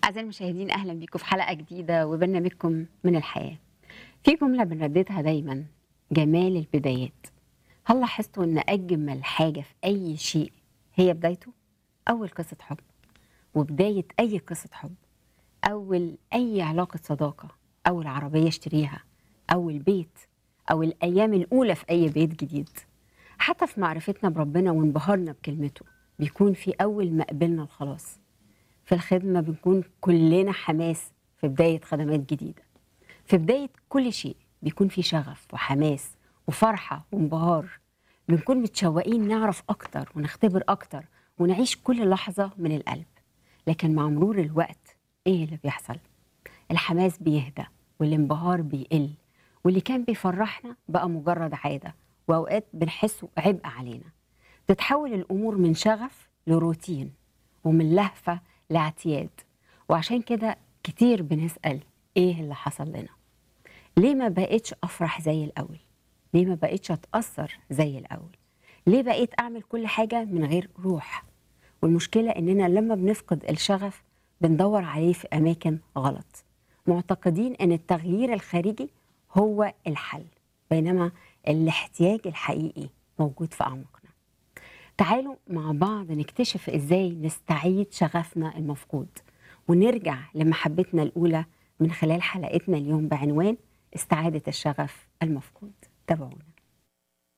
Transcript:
أعزائي المشاهدين أهلا بيكم في حلقة جديدة وبرنامجكم من الحياة. في جملة بنرددها دايما جمال البدايات. هل لاحظتوا إن أجمل حاجة في أي شيء هي بدايته؟ أول قصة حب وبداية أي قصة حب أول أي علاقة صداقة أول عربية اشتريها أول بيت أو الأيام الأولى في أي بيت جديد حتى في معرفتنا بربنا وانبهارنا بكلمته بيكون في أول ما قبلنا الخلاص في الخدمة بنكون كلنا حماس في بداية خدمات جديدة في بداية كل شيء بيكون في شغف وحماس وفرحة وانبهار بنكون متشوقين نعرف أكتر ونختبر أكتر ونعيش كل لحظة من القلب لكن مع مرور الوقت إيه اللي بيحصل؟ الحماس بيهدى والانبهار بيقل واللي كان بيفرحنا بقى مجرد عادة وأوقات بنحسه عبء علينا تتحول الأمور من شغف لروتين ومن لهفة لاعتياد وعشان كده كتير بنسأل إيه اللي حصل لنا ليه ما بقيتش أفرح زي الأول ليه ما بقيتش أتأثر زي الأول ليه بقيت أعمل كل حاجة من غير روح والمشكلة إننا لما بنفقد الشغف بندور عليه في أماكن غلط معتقدين إن التغيير الخارجي هو الحل بينما الاحتياج الحقيقي موجود في أعماقنا تعالوا مع بعض نكتشف إزاي نستعيد شغفنا المفقود ونرجع لمحبتنا الأولى من خلال حلقتنا اليوم بعنوان استعادة الشغف المفقود تابعونا